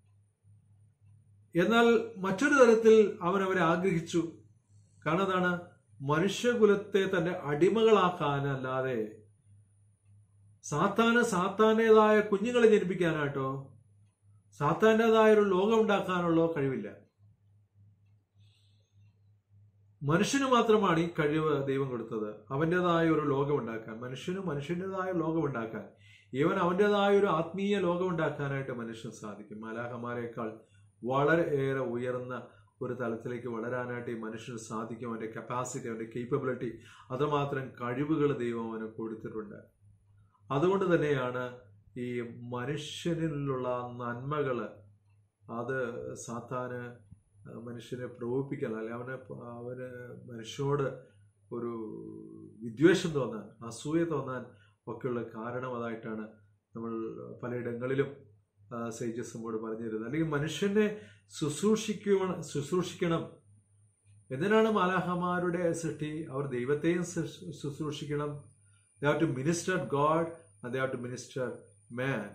എന്നാൽ മറ്റൊരു തരത്തിൽ അവൻ അവരെ ആഗ്രഹിച്ചു കാരണം എന്താണ് മനുഷ്യകുലത്തെ തന്റെ അടിമകളാക്കാനല്ലാതെ സാത്താന് സാത്താന്റേതായ കുഞ്ഞുങ്ങളെ ജനിപ്പിക്കാനായിട്ടോ സാത്താന്റേതായ ഒരു ലോകം ഉണ്ടാക്കാനുള്ള കഴിവില്ല മനുഷ്യന് മാത്രമാണ് ഈ കഴിവ് ദൈവം കൊടുത്തത് അവൻ്റെതായ ഒരു ലോകം ഉണ്ടാക്കാൻ മനുഷ്യന് മനുഷ്യൻ്റെതായ ലോകം ഉണ്ടാക്കാൻ ഈവൻ അവൻ്റെതായ ഒരു ആത്മീയ ലോകം ഉണ്ടാക്കാനായിട്ട് മനുഷ്യന് സാധിക്കും മാലാഹമാരെക്കാൾ വളരെ ഏറെ ഉയർന്ന ഒരു തലത്തിലേക്ക് വളരാനായിട്ട് ഈ മനുഷ്യന് സാധിക്കും അവന്റെ കപ്പാസിറ്റി അവന്റെ കേപ്പബിലിറ്റി അതുമാത്രം കഴിവുകൾ ദൈവം അവന് കൊടുത്തിട്ടുണ്ട് അതുകൊണ്ട് തന്നെയാണ് ഈ മനുഷ്യനിലുള്ള നന്മകൾ അത് സാത്താന് മനുഷ്യനെ പ്രകോപിപ്പിക്കാൻ അല്ലെ അവന് അവന് മനുഷ്യനോട് ഒരു വിദ്വേഷം തോന്നാൻ അസൂയ തോന്നാൻ ഒക്കെയുള്ള കാരണം അതായിട്ടാണ് നമ്മൾ പലയിടങ്ങളിലും സേജസ് നമ്മോട് പറഞ്ഞു തരുന്നത് അല്ലെങ്കിൽ മനുഷ്യനെ ശുശ്രൂഷിക്കണം ശുശ്രൂഷിക്കണം എന്തിനാണ് മാലാഹമാരുടെ സൃഷ്ടി അവർ ദൈവത്തെയും ശുശ്രൂഷിക്കണം they have to minister God they have to minister man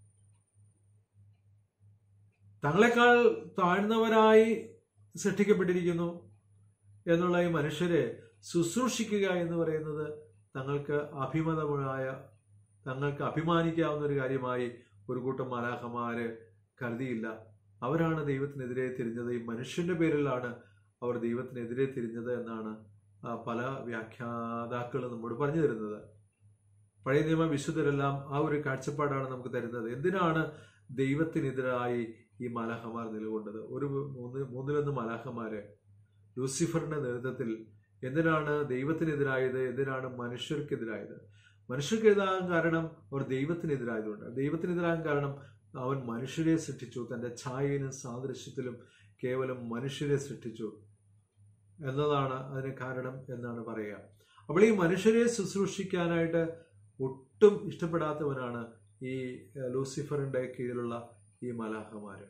തങ്ങളെക്കാൾ താഴ്ന്നവരായി സൃഷ്ടിക്കപ്പെട്ടിരിക്കുന്നു എന്നുള്ള ഈ മനുഷ്യരെ ശുശ്രൂഷിക്കുക എന്ന് പറയുന്നത് തങ്ങൾക്ക് അഭിമതമായ തങ്ങൾക്ക് അഭിമാനിക്കാവുന്ന ഒരു കാര്യമായി ഒരു കൂട്ടം മാലാഹമാര് കരുതിയില്ല അവരാണ് ദൈവത്തിനെതിരെ തിരിഞ്ഞത് ഈ മനുഷ്യന്റെ പേരിലാണ് അവർ ദൈവത്തിനെതിരെ തിരിഞ്ഞത് എന്നാണ് പല വ്യാഖ്യാതാക്കൾ നമ്മോട് പറഞ്ഞു തരുന്നത് പഴയ നിയമ വിശുദ്ധരെല്ലാം ആ ഒരു കാഴ്ചപ്പാടാണ് നമുക്ക് തരുന്നത് എന്തിനാണ് ദൈവത്തിനെതിരായി ഈ മലാഹമാർ നിലകൊണ്ടത് ഒരു മൂന്ന് മൂന്നിലൊന്ന് മലാഹമാര് ലൂസിഫറിന്റെ നേതൃത്വത്തിൽ എന്തിനാണ് ദൈവത്തിനെതിരായത് എന്തിനാണ് മനുഷ്യർക്കെതിരായത് മനുഷ്യർക്കെതിരാകാൻ കാരണം അവർ ദൈവത്തിനെതിരായതുകൊണ്ട് ദൈവത്തിനെതിരാകാൻ കാരണം അവൻ മനുഷ്യരെ സൃഷ്ടിച്ചു തന്റെ ഛായയിലും സാദൃശ്യത്തിലും കേവലം മനുഷ്യരെ സൃഷ്ടിച്ചു എന്നതാണ് അതിന് കാരണം എന്നാണ് പറയുക അപ്പോൾ ഈ മനുഷ്യരെ ശുശ്രൂഷിക്കാനായിട്ട് ഒട്ടും ഇഷ്ടപ്പെടാത്തവനാണ് ഈ ലൂസിഫറിന്റെ കീഴിലുള്ള ഈ മലാഹമാര്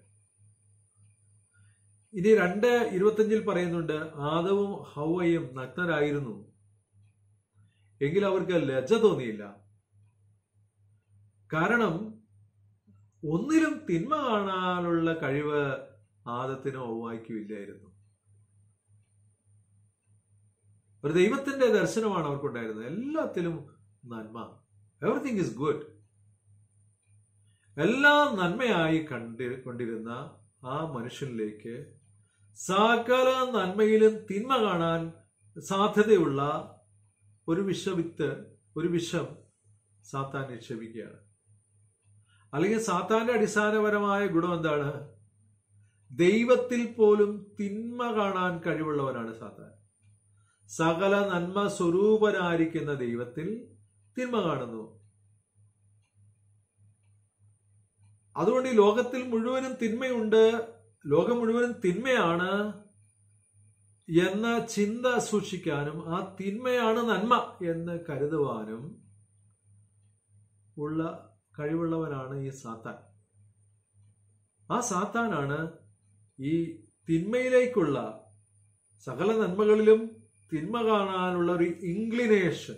ഇനി രണ്ട് ഇരുപത്തഞ്ചിൽ പറയുന്നുണ്ട് ആദവും ഹൗവയും നഗ്നരായിരുന്നു എങ്കിൽ അവർക്ക് ലജ്ജ തോന്നിയില്ല കാരണം ഒന്നിലും തിന്മ കാണാനുള്ള കഴിവ് ആദത്തിനോ ഔവായിക്കും ഇല്ലായിരുന്നു ഒരു ദൈവത്തിന്റെ ദർശനമാണ് അവർക്കുണ്ടായിരുന്നത് എല്ലാത്തിലും നന്മ എവറിഥിങ് ഇസ് ഗുഡ് എല്ലാം നന്മയായി കണ്ടി കൊണ്ടിരുന്ന ആ മനുഷ്യനിലേക്ക് സകല നന്മയിലും തിന്മ കാണാൻ സാധ്യതയുള്ള ഒരു വിഷവിത്ത് ഒരു വിഷം സാത്താൻ നിക്ഷേപിക്കുകയാണ് അല്ലെങ്കിൽ സാത്താന്റെ അടിസ്ഥാനപരമായ ഗുണം എന്താണ് ദൈവത്തിൽ പോലും തിന്മ കാണാൻ കഴിവുള്ളവനാണ് സാത്താൻ സകല നന്മ സ്വരൂപനായിരിക്കുന്ന ദൈവത്തിൽ തിന്മ കാണുന്നു അതുകൊണ്ട് ഈ ലോകത്തിൽ മുഴുവനും തിന്മയുണ്ട് ലോകം മുഴുവനും തിന്മയാണ് എന്ന ചിന്ത സൂക്ഷിക്കാനും ആ തിന്മയാണ് നന്മ എന്ന് കരുതുവാനും ഉള്ള കഴിവുള്ളവനാണ് ഈ സാത്താൻ ആ സാത്താനാണ് ഈ തിന്മയിലേക്കുള്ള സകല നന്മകളിലും തിന്മ കാണാനുള്ള ഒരു ഇൻക്ലിനേഷൻ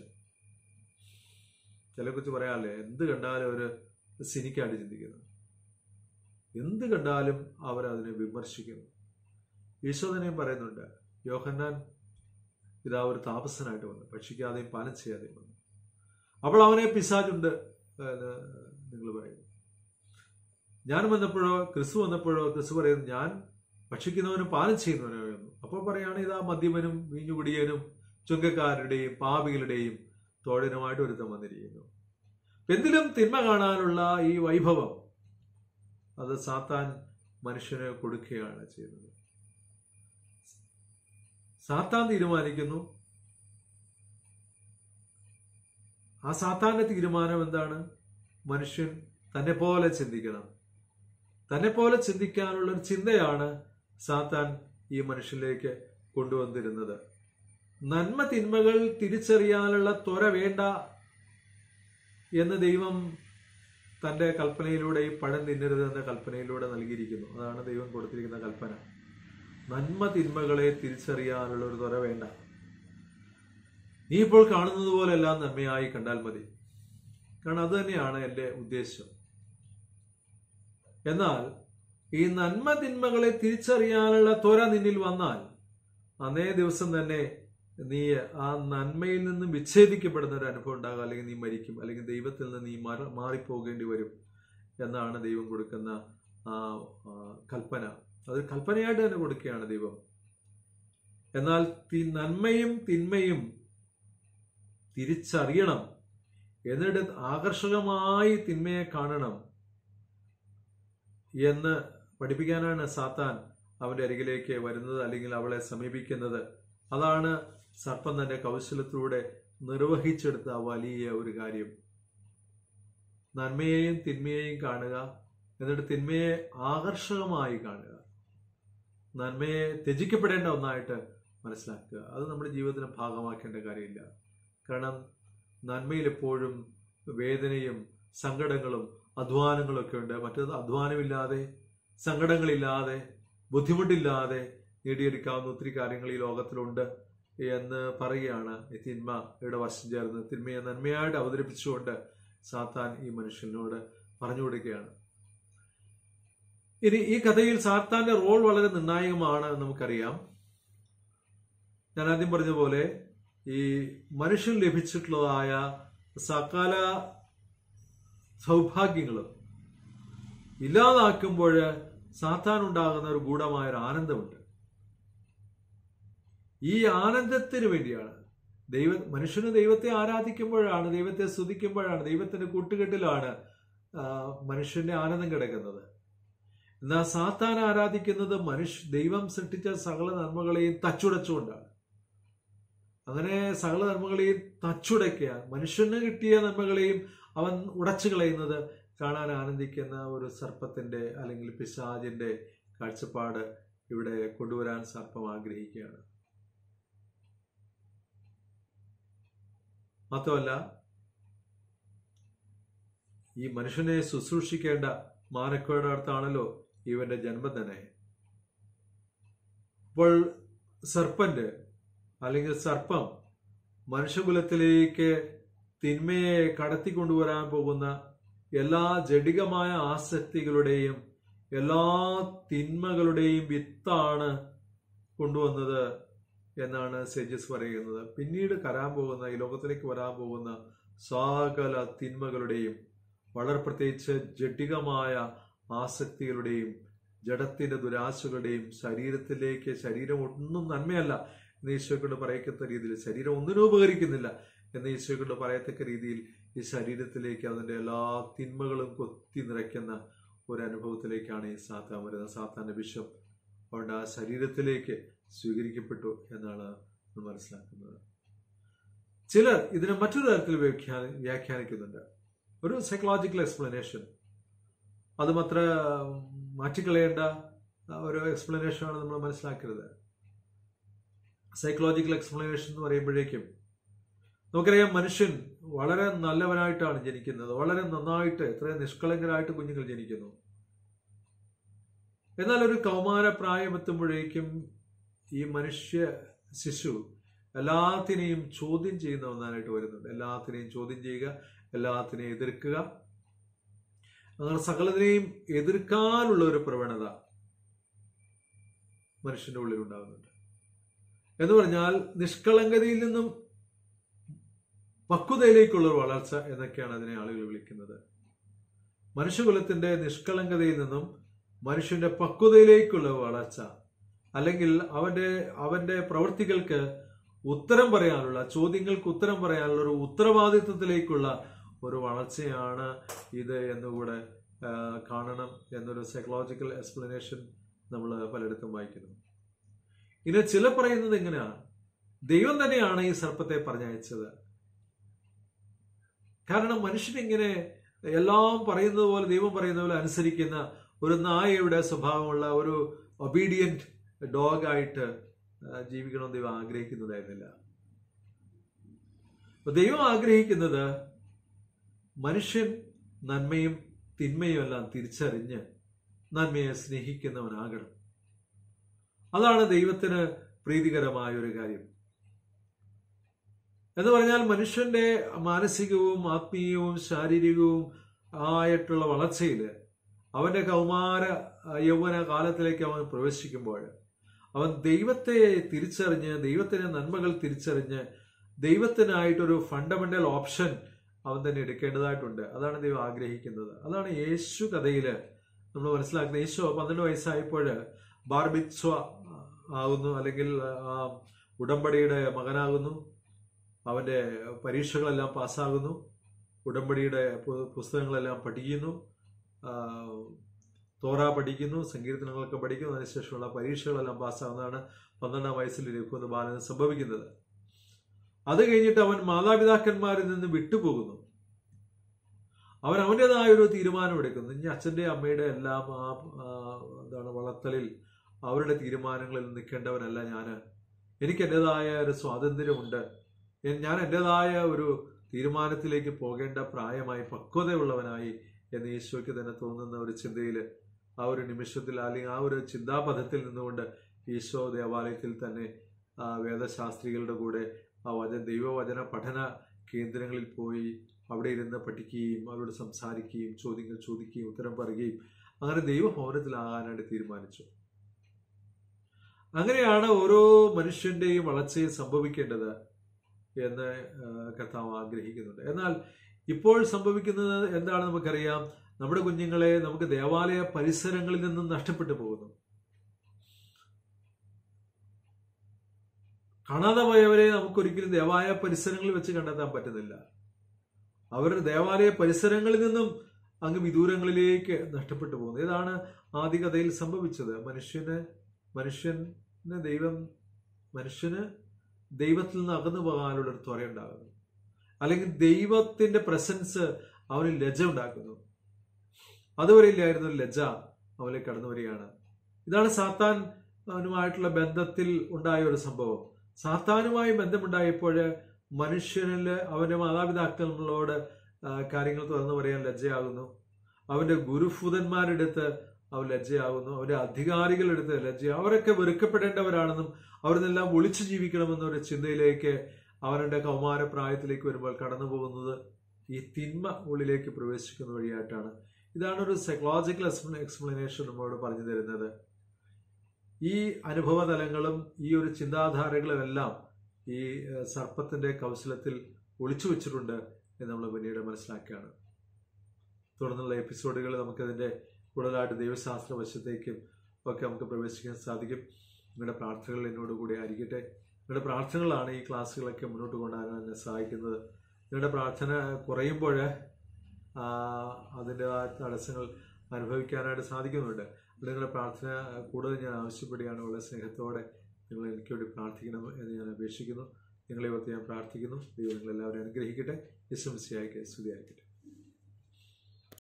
ചില കുറിച്ച് പറയാല്ലേ എന്ത് കണ്ടാലും ഒരു സിനിക്കായിട്ട് ചിന്തിക്കുന്നത് എന്ത് കണ്ടാലും അവരതിനെ വിമർശിക്കുന്നു ഈശോ തന്നെയും പറയുന്നുണ്ട് യോഹന്നാൻ ഇതാ ഒരു താപസനായിട്ട് വന്നു ഭക്ഷിക്കാതെയും പാലം ചെയ്യാതെയും വന്നു അപ്പോൾ അവനെ പിശാചുണ്ട് നിങ്ങൾ പറയുന്നു ഞാൻ വന്നപ്പോഴോ ക്രിസ്തു വന്നപ്പോഴോ ക്രിസ്തു പറയുന്നു ഞാൻ ഭക്ഷിക്കുന്നവനും പാലം ചെയ്യുന്നവനായിരുന്നു അപ്പോൾ പറയാണ് ഇതാ മദ്യപനും വീഞ്ഞുകുടിയനും ചുങ്കക്കാരുടെയും പാപികളുടെയും തോഴനുമായിട്ട് ഒരുത്തം വന്നിരിക്കുന്നു എന്തിലും തിന്മ കാണാനുള്ള ഈ വൈഭവം അത് സാത്താൻ മനുഷ്യന് കൊടുക്കുകയാണ് ചെയ്യുന്നത് സാത്താൻ തീരുമാനിക്കുന്നു ആ സാത്താന്റെ തീരുമാനം എന്താണ് മനുഷ്യൻ തന്നെ പോലെ ചിന്തിക്കണം തന്നെ പോലെ ചിന്തിക്കാനുള്ള ഒരു ചിന്തയാണ് സാത്താൻ ഈ മനുഷ്യനിലേക്ക് കൊണ്ടുവന്നിരുന്നത് നന്മ തിന്മകൾ തിരിച്ചറിയാനുള്ള ത്വര വേണ്ട എന്ന് ദൈവം തന്റെ കൽപ്പനയിലൂടെ ഈ പഴം തിന്നരുത് എന്ന കൽപ്പനയിലൂടെ നൽകിയിരിക്കുന്നു അതാണ് ദൈവം കൊടുത്തിരിക്കുന്ന കൽപ്പന നന്മ തിന്മകളെ തിരിച്ചറിയാനുള്ള ഒരു ത്വര വേണ്ട നീ ഇപ്പോൾ കാണുന്നത് പോലെ എല്ലാം നന്മയായി കണ്ടാൽ മതി കാരണം അത് തന്നെയാണ് എൻ്റെ ഉദ്ദേശം എന്നാൽ ഈ നന്മ തിന്മകളെ തിരിച്ചറിയാനുള്ള ത്വര നിന്നിൽ വന്നാൽ അന്നേ ദിവസം തന്നെ നീ ആ നന്മയിൽ നിന്നും വിച്ഛേദിക്കപ്പെടുന്ന ഒരു അനുഭവം ഉണ്ടാകും അല്ലെങ്കിൽ നീ മരിക്കും അല്ലെങ്കിൽ ദൈവത്തിൽ നിന്ന് നീ മാറി മാറിപ്പോകേണ്ടി വരും എന്നാണ് ദൈവം കൊടുക്കുന്ന ആ കൽപ്പന അത് കൽപ്പനയായിട്ട് തന്നെ കൊടുക്കുകയാണ് ദൈവം എന്നാൽ നന്മയും തിന്മയും തിരിച്ചറിയണം എന്നിട്ട് ആകർഷകമായി തിന്മയെ കാണണം എന്ന് പഠിപ്പിക്കാനാണ് സാത്താൻ അവന്റെ അരികിലേക്ക് വരുന്നത് അല്ലെങ്കിൽ അവളെ സമീപിക്കുന്നത് അതാണ് സർപ്പം തന്റെ കൗശലത്തിലൂടെ നിർവഹിച്ചെടുത്ത വലിയ ഒരു കാര്യം നന്മയെയും തിന്മയെയും കാണുക എന്നിട്ട് തിന്മയെ ആകർഷകമായി കാണുക നന്മയെ ത്യജിക്കപ്പെടേണ്ട ഒന്നായിട്ട് മനസ്സിലാക്കുക അത് നമ്മുടെ ജീവിതത്തിന് ഭാഗമാക്കേണ്ട കാര്യമില്ല കാരണം നന്മയിൽ എപ്പോഴും വേദനയും സങ്കടങ്ങളും അധ്വാനങ്ങളും ഒക്കെ ഉണ്ട് മറ്റത് അധ്വാനമില്ലാതെ സങ്കടങ്ങളില്ലാതെ ബുദ്ധിമുട്ടില്ലാതെ നേടിയെടുക്കാവുന്ന ഒത്തിരി കാര്യങ്ങൾ ഈ ലോകത്തിലുണ്ട് എന്ന് പറയുകയാണ് ഈ തിന്മയുടെ വശം ചേർന്ന് തിന്മയെ നന്മയായിട്ട് അവതരിപ്പിച്ചുകൊണ്ട് സാത്താൻ ഈ മനുഷ്യനോട് പറഞ്ഞു കൊടുക്കുകയാണ് ഇനി ഈ കഥയിൽ സാത്താന്റെ റോൾ വളരെ നിർണായകമാണ് എന്ന് നമുക്കറിയാം ഞാൻ ആദ്യം പറഞ്ഞ പോലെ ഈ മനുഷ്യൻ ലഭിച്ചിട്ടുള്ളതായ സകല സൗഭാഗ്യങ്ങളും ഇല്ലാതാക്കുമ്പോൾ സാത്താൻ ഉണ്ടാകുന്ന ഒരു ഗൂഢമായ ഒരു ആനന്ദമുണ്ട് ഈ ആനന്ദത്തിന് വേണ്ടിയാണ് ദൈവ മനുഷ്യന് ദൈവത്തെ ആരാധിക്കുമ്പോഴാണ് ദൈവത്തെ സ്തുതിക്കുമ്പോഴാണ് ദൈവത്തിന്റെ കൂട്ടുകെട്ടിലാണ് ആ, മനുഷ്യന്റെ ആനന്ദം കിടക്കുന്നത് എന്നാൽ സാത്താൻ ആരാധിക്കുന്നത് മനുഷ്യ ദൈവം സൃഷ്ടിച്ച സകല നന്മകളെയും തച്ചുടച്ചുകൊണ്ടാണ് അങ്ങനെ സകല നന്മകളെയും തച്ചുടയ്ക്കുക മനുഷ്യന് കിട്ടിയ നന്മകളെയും അവൻ ഉടച്ചു കളയുന്നത് കാണാൻ ആനന്ദിക്കുന്ന ഒരു സർപ്പത്തിന്റെ അല്ലെങ്കിൽ പിശാജിന്റെ കാഴ്ചപ്പാട് ഇവിടെ കൊണ്ടുവരാൻ സർപ്പം ആഗ്രഹിക്കുകയാണ് മാത്രമല്ല ഈ മനുഷ്യനെ ശുശ്രൂഷിക്കേണ്ട മാനക്കോയുടെ അടുത്താണല്ലോ ഇവന്റെ ജന്മം തന്നെ അപ്പോൾ സർപ്പന്റ് അല്ലെങ്കിൽ സർപ്പം മനുഷ്യകുലത്തിലേക്ക് തിന്മയെ കടത്തിക്കൊണ്ടുവരാൻ പോകുന്ന എല്ലാ ജഡികമായ ആസക്തികളുടെയും എല്ലാ തിന്മകളുടെയും വിത്താണ് കൊണ്ടുവന്നത് എന്നാണ് സെജസ് പറയുന്നത് പിന്നീട് കരാൻ പോകുന്ന ഈ ലോകത്തിലേക്ക് വരാൻ പോകുന്ന സകല തിന്മകളുടെയും വളരെ പ്രത്യേകിച്ച് ജഡികമായ ആസക്തികളുടെയും ജഡത്തിന്റെ ദുരാശകളുടെയും ശരീരത്തിലേക്ക് ശരീരം ഒന്നും നന്മയല്ല എന്ന് ഈശോക്കൊണ്ട് പറയത്തക്ക രീതിയിൽ ശരീരം ഒന്നിനും ഉപകരിക്കുന്നില്ല എന്ന് ഈശോക്കൊണ്ട് പറയത്തക്ക രീതിയിൽ ഈ ശരീരത്തിലേക്ക് അതിന്റെ എല്ലാ തിന്മകളും കൊത്തി നിറയ്ക്കുന്ന ഒരു അനുഭവത്തിലേക്കാണ് ഈ സാത്താൻ വരുന്നത് സാത്താന്റെ വിഷം അവരുടെ ആ ശരീരത്തിലേക്ക് സ്വീകരിക്കപ്പെട്ടു എന്നാണ് നമ്മൾ മനസ്സിലാക്കുന്നത് ചിലർ ഇതിനെ മറ്റൊരു തരത്തിൽ വ്യാഖ്യാ- വ്യാഖ്യാനിക്കുന്നുണ്ട് ഒരു സൈക്കോളജിക്കൽ എക്സ്പ്ലനേഷൻ അതും അത്ര മാറ്റിക്കളയേണ്ട ഒരു എക്സ്പ്ലനേഷൻ ആണ് നമ്മൾ മനസ്സിലാക്കരുത് സൈക്കോളജിക്കൽ എക്സ്പ്ലനേഷൻ എന്ന് പറയുമ്പോഴേക്കും നമുക്കറിയാം മനുഷ്യൻ വളരെ നല്ലവനായിട്ടാണ് ജനിക്കുന്നത് വളരെ നന്നായിട്ട് എത്രയും നിഷ്കളങ്കരായിട്ട് കുഞ്ഞുങ്ങൾ ജനിക്കുന്നു എന്നാൽ ഒരു കൗമാര പ്രായമെത്തുമ്പോഴേക്കും ഈ മനുഷ്യ ശിശു എല്ലാത്തിനെയും ചോദ്യം ചെയ്യുന്ന ഒന്നാനായിട്ട് വരുന്നുണ്ട് എല്ലാത്തിനെയും ചോദ്യം ചെയ്യുക എല്ലാത്തിനെയും എതിർക്കുക അങ്ങനെ സകലതിനെയും എതിർക്കാനുള്ള ഒരു പ്രവണത മനുഷ്യന്റെ ഉള്ളിൽ ഉണ്ടാകുന്നുണ്ട് എന്ന് പറഞ്ഞാൽ നിഷ്കളങ്കതയിൽ നിന്നും പക്വതയിലേക്കുള്ള ഒരു വളർച്ച എന്നൊക്കെയാണ് അതിനെ ആളുകൾ വിളിക്കുന്നത് മനുഷ്യകുലത്തിന്റെ നിഷ്കളങ്കതയിൽ നിന്നും മനുഷ്യന്റെ പക്വതയിലേക്കുള്ള വളർച്ച അല്ലെങ്കിൽ അവന്റെ അവന്റെ പ്രവൃത്തികൾക്ക് ഉത്തരം പറയാനുള്ള ചോദ്യങ്ങൾക്ക് ഉത്തരം പറയാനുള്ള ഒരു ഉത്തരവാദിത്വത്തിലേക്കുള്ള ഒരു വളർച്ചയാണ് ഇത് എന്നുകൂടെ ആ, കാണണം എന്നൊരു സൈക്കോളജിക്കൽ എക്സ്പ്ലനേഷൻ നമ്മൾ പലയിടത്തും വായിക്കുന്നു ഇനി ചില പറയുന്നത് എങ്ങനെയാണ് ദൈവം തന്നെയാണ് ഈ സർപ്പത്തെ പറഞ്ഞയച്ചത് കാരണം മനുഷ്യനിങ്ങനെ എല്ലാം പറയുന്നത് പോലെ ദൈവം പറയുന്ന പോലെ അനുസരിക്കുന്ന ഒരു നായയുടെ സ്വഭാവമുള്ള ഒരു ഒബീഡിയന്റ് ഡോഗ് ആയിട്ട് ആ, ജീവിക്കണമെന്ന് ദൈവം ആഗ്രഹിക്കുന്നതായിരുന്നില്ല അപ്പൊ ദൈവം ആഗ്രഹിക്കുന്നത് മനുഷ്യൻ നന്മയും തിന്മയും എല്ലാം തിരിച്ചറിഞ്ഞ് നന്മയെ സ്നേഹിക്കുന്നവനാകണം അതാണ് ദൈവത്തിന് പ്രീതികരമായ ഒരു കാര്യം എന്ന് പറഞ്ഞാൽ മനുഷ്യന്റെ മാനസികവും ആത്മീയവും ശാരീരികവും ആയിട്ടുള്ള വളർച്ചയിൽ അവന്റെ കൗമാര ആ, യൗവന കാലത്തിലേക്ക് അവൻ പ്രവേശിക്കുമ്പോൾ അവൻ ദൈവത്തെ തിരിച്ചറിഞ്ഞ് ദൈവത്തിന്റെ നന്മകൾ തിരിച്ചറിഞ്ഞ് ദൈവത്തിനായിട്ടൊരു ഫണ്ടമെന്റൽ ഓപ്ഷൻ അവൻ തന്നെ എടുക്കേണ്ടതായിട്ടുണ്ട് അതാണ് ദൈവം ആഗ്രഹിക്കുന്നത് അതാണ് യേശു കഥയില് നമ്മൾ മനസ്സിലാക്കുന്നത് യേശു പന്ത്രണ്ട് വയസ്സായപ്പോൾ ബാർബിത്വ ആകുന്നു അല്ലെങ്കിൽ ആ ഉടമ്പടിയുടെ മകനാകുന്നു അവന്റെ പരീക്ഷകളെല്ലാം പാസ്സാകുന്നു ഉടമ്പടിയുടെ പു- പുസ്തകങ്ങളെല്ലാം പഠിക്കുന്നു ആ, തോറ പഠിക്കുന്നു സങ്കീർത്തനങ്ങളൊക്കെ പഠിക്കുന്നു അതിനുശേഷമുള്ള പരീക്ഷകളെല്ലാം പാസ്സാകുന്നതാണ് പന്ത്രണ്ടാം വയസ്സിൽ ലഘുവെന്ന് ബാലന് സംഭവിക്കുന്നത് അത് കഴിഞ്ഞിട്ട് അവൻ മാതാപിതാക്കന്മാരിൽ നിന്ന് വിട്ടുപോകുന്നു അവൻ അവൻ്റെതായ ഒരു തീരുമാനമെടുക്കുന്നു ഇനി അച്ഛൻ്റെ അമ്മയുടെ എല്ലാം ആ ആ, എന്താണ് വളർത്തലിൽ അവരുടെ തീരുമാനങ്ങളിൽ നിൽക്കേണ്ടവനല്ല ഞാൻ എനിക്ക് എൻ്റെതായ ഒരു സ്വാതന്ത്ര്യമുണ്ട് എൻ- ഞാൻ എൻ്റെതായ ഒരു തീരുമാനത്തിലേക്ക് പോകേണ്ട പ്രായമായി പക്വതയുള്ളവനായി എന്ന് ഈശോയ്ക്ക് തന്നെ തോന്നുന്ന ഒരു ചിന്തയിൽ ആ ഒരു നിമിഷത്തിൽ അല്ലെങ്കിൽ ആ ഒരു ചിന്താപഥത്തിൽ നിന്നുകൊണ്ട് ഈശോ ദേവാലയത്തിൽ തന്നെ ആ വേദശാസ്ത്രികളുടെ കൂടെ ആ വചന ദൈവവചന പഠന കേന്ദ്രങ്ങളിൽ പോയി അവിടെ ഇരുന്ന് പഠിക്കുകയും അവരോട് സംസാരിക്കുകയും ചോദ്യങ്ങൾ ചോദിക്കുകയും ഉത്തരം പറയുകയും അങ്ങനെ ദൈവഭവനത്തിലാകാനായിട്ട് തീരുമാനിച്ചു അങ്ങനെയാണ് ഓരോ മനുഷ്യന്റെയും വളർച്ചയിൽ സംഭവിക്കേണ്ടത് എന്ന് ആ, കർത്താവ് ആഗ്രഹിക്കുന്നുണ്ട് എന്നാൽ ഇപ്പോൾ സംഭവിക്കുന്നത് എന്താണ് നമുക്കറിയാം നമ്മുടെ കുഞ്ഞുങ്ങളെ നമുക്ക് ദേവാലയ പരിസരങ്ങളിൽ നിന്നും നഷ്ടപ്പെട്ടു പോകുന്നു കാണാതെ പോയവരെ നമുക്കൊരിക്കലും ദേവാലയ പരിസരങ്ങളിൽ വെച്ച് കണ്ടെത്താൻ പറ്റുന്നില്ല അവർ ദേവാലയ പരിസരങ്ങളിൽ നിന്നും അങ്ങ് വിദൂരങ്ങളിലേക്ക് നഷ്ടപ്പെട്ടു പോകുന്നു ഇതാണ് ആദികഥയിൽ സംഭവിച്ചത് മനുഷ്യന് മനുഷ്യന് ദൈവം മനുഷ്യന് ദൈവത്തിൽ നിന്ന് അകന്നു പോകാനുള്ള ഒരു ത്വരയുണ്ടാകുന്നു അല്ലെങ്കിൽ ദൈവത്തിന്റെ പ്രസൻസ് അവന് ലജ്ജ ഉണ്ടാക്കുന്നു അതുവരെ ഇല്ലായിരുന്ന ഒരു ലജ്ജ അവനിലേക്ക് കടന്നു വരികയാണ് ഇതാണ് സാത്താൻ അവനുമായിട്ടുള്ള ബന്ധത്തിൽ ഉണ്ടായ ഒരു സംഭവം സാത്താനുമായി ബന്ധമുണ്ടായപ്പോൾ മനുഷ്യനിൽ അവന്റെ മാതാപിതാക്കളോട് ആ, കാര്യങ്ങൾ തുറന്നു പറയാൻ ലജ്ജയാകുന്നു അവന്റെ ഗുരുഫുതന്മാരുടെ അടുത്ത് അവൻ ലജ്ജയാകുന്നു അവന്റെ അധികാരികളുടെ അടുത്ത് ലജ്ജ അവരൊക്കെ വെറുക്കപ്പെടേണ്ടവരാണെന്നും അവരിതെല്ലാം ഒളിച്ചു ജീവിക്കണമെന്ന ഒരു ചിന്തയിലേക്ക് അവരുടെ കൗമാര പ്രായത്തിലേക്ക് വരുമ്പോൾ കടന്നു പോകുന്നത് ഈ തിന്മ ഉള്ളിലേക്ക് പ്രവേശിക്കുന്ന വഴിയായിട്ടാണ് ഇതാണ് ഒരു സൈക്കോളജിക്കൽ എക്സ്പ്ലനേഷൻ നമ്മോട് പറഞ്ഞു തരുന്നത് ഈ അനുഭവ തലങ്ങളും ഈ ഒരു ചിന്താധാരകളും എല്ലാം ഈ ഏഹ്, സർപ്പത്തിന്റെ കൗശലത്തിൽ ഒളിച്ചു വെച്ചിട്ടുണ്ട് എന്ന് നമ്മൾ പിന്നീട് മനസ്സിലാക്കുകയാണ് തുടർന്നുള്ള എപ്പിസോഡുകൾ നമുക്കതിന്റെ കൂടുതലായിട്ട് ദൈവശാസ്ത്ര വശത്തേക്കും ഒക്കെ നമുക്ക് പ്രവേശിക്കാൻ സാധിക്കും നിങ്ങളുടെ പ്രാർത്ഥനകൾ എന്നോട് കൂടി ആയിരിക്കട്ടെ നിങ്ങളുടെ പ്രാർത്ഥനകളാണ് ഈ ക്ലാസ്സുകളൊക്കെ മുന്നോട്ട് കൊണ്ടുപോകാൻ എന്നെ സഹായിക്കുന്നത് നിങ്ങളുടെ പ്രാർത്ഥന കുറയുമ്പോൾ അതിൻ്റെതായ തടസ്സങ്ങൾ അനുഭവിക്കാനായിട്ട് സാധിക്കുന്നുണ്ട് നിങ്ങളുടെ പ്രാർത്ഥന കൂടുതൽ ഞാൻ ആവശ്യപ്പെടുകയാണ് വളരെ സ്നേഹത്തോടെ നിങ്ങൾ എനിക്ക് വേണ്ടി പ്രാർത്ഥിക്കണം എന്ന് ഞാൻ അപേക്ഷിക്കുന്നു നിങ്ങളെ ഓർത്ത് ഞാൻ പ്രാർത്ഥിക്കുന്നു ദൈവം നിങ്ങളെല്ലാവരും അനുഗ്രഹിക്കട്ടെ യശംസിയായിക്കെ സ്തുതിയായിരിക്കട്ടെ